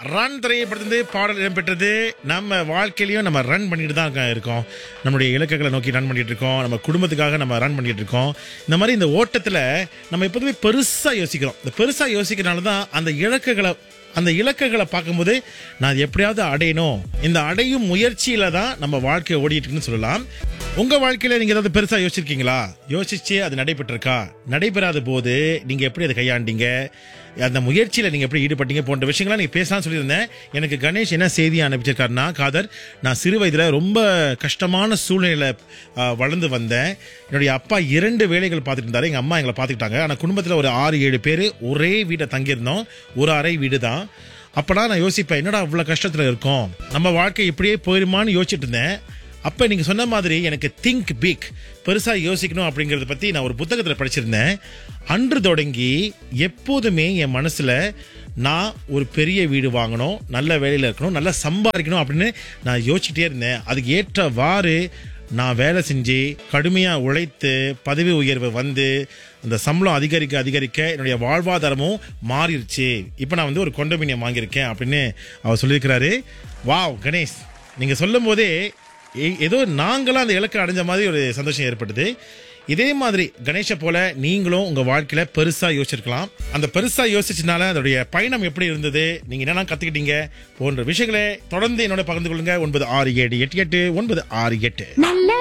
run திரையப்படுத்தது பாடல் இடம்பெற்றது நம்ம வாழ்க்கையிலையும் நம்ம ரன் பண்ணிட்டு தான் இருக்க- இருக்கோம் நம்மளுடைய இலக்குகளை நோக்கி ரன் பண்ணிட்டு இருக்கோம் நம்ம குடும்பத்துக்காக நம்ம ரன் பண்ணிட்டு இருக்கோம் இந்த மாதிரி இந்த ஓட்டத்தில் நம்ம எப்போதுமே பெருசாக யோசிக்கிறோம் இந்த பெருசாக யோசிக்கிறனால தான் அந்த இலக்குகளை அந்த இலக்குகளை பார்க்கும்போது நான் அது எப்படியாவது அடையணும் இந்த அடையும் முயற்சியில தான் நம்ம வாழ்க்கை ஓடிட்டு இருக்குன்னு சொல்லலாம் உங்க வாழ்க்கையில நீங்க ஏதாவது பெருசா யோசிச்சிருக்கீங்களா யோசிச்சு அது நடைபெற்றிருக்கா நடைபெறாத போது நீங்க எப்படி அதை கையாண்டீங்க அந்த முயற்சியில நீங்க எப்படி ஈடுபட்டீங்க போன்ற விஷயங்களை நீங்க பேசலாம் சொல்லியிருந்தேன் எனக்கு கணேஷ் என்ன செய்தி அனுப்பிச்சிருக்காருன்னா காதர் நான் சிறு வயதுல ரொம்ப கஷ்டமான சூழ்நிலையில ஆ, வளர்ந்து வந்தேன் என்னுடைய அப்பா இரண்டு வேலைகள் பார்த்துட்டு இருந்தாரு எங்க அம்மா எங்களை பார்த்துக்கிட்டாங்க ஆனா குடும்பத்துல ஒரு ஆறு ஏழு பேர் ஒரே வீட்டை தங்கியிருந்தோம் ஒரு அறை வீடு தான் அப்பதான் நான் யோசிப்பேன் என்னடா இவ்வளவு கஷ்டத்துல இருக்கோம் நம்ம வாழ்க்கை இப்படியே போயிருமான்னு யோசிச்சுட்டு இருந்தேன் அப்ப நீங்க சொன்ன மாதிரி எனக்கு திங்க் பிக் பெருசா யோசிக்கணும் அப்படிங்கறத பத்தி நான் ஒரு புத்தகத்துல படிச்சிருந்தேன் அன்று தொடங்கி எப்போதுமே என் மனசுல நான் ஒரு பெரிய வீடு வாங்கணும் நல்ல வேலையில இருக்கணும் நல்லா சம்பாதிக்கணும் அப்படின்னு நான் யோசிச்சுட்டே இருந்தேன் அதுக்கு ஏற்றவாறு நான் வேலை செஞ்சு கடுமையாக உழைத்து பதவி உயர்வு வந்து அந்த சம்பளம் அதிகரிக்க அதிகரிக்க என்னுடைய வாழ்வாதாரமும் மாறிடுச்சு இப்போ நான் வந்து ஒரு கொண்டோமினியம் வாங்கியிருக்கேன் அப்படின்னு அவர் சொல்லியிருக்கிறாரு வாவ் கணேஷ் நீங்கள் சொல்லும் போதே ஏ- ஏதோ நாங்களும் அந்த இலக்கை அடைஞ்ச மாதிரி ஒரு சந்தோஷம் ஏற்பட்டது இதே மாதிரி கணேஷை போல நீங்களும் உங்க வாழ்க்கையில பெருசா யோசிச்சிருக்கலாம் அந்த பெருசா யோசிச்சனால அதோடைய பயணம் எப்படி இருந்தது நீங்க என்னென்ன கத்துக்கிட்டீங்க போன்ற விஷயங்களை தொடர்ந்து என்னோட பகிர்ந்து கொள்ளுங்க ஒன்பது ஆறு ஏழு எட்டு எட்டு ஒன்பது ஆறு எட்டு நல்ல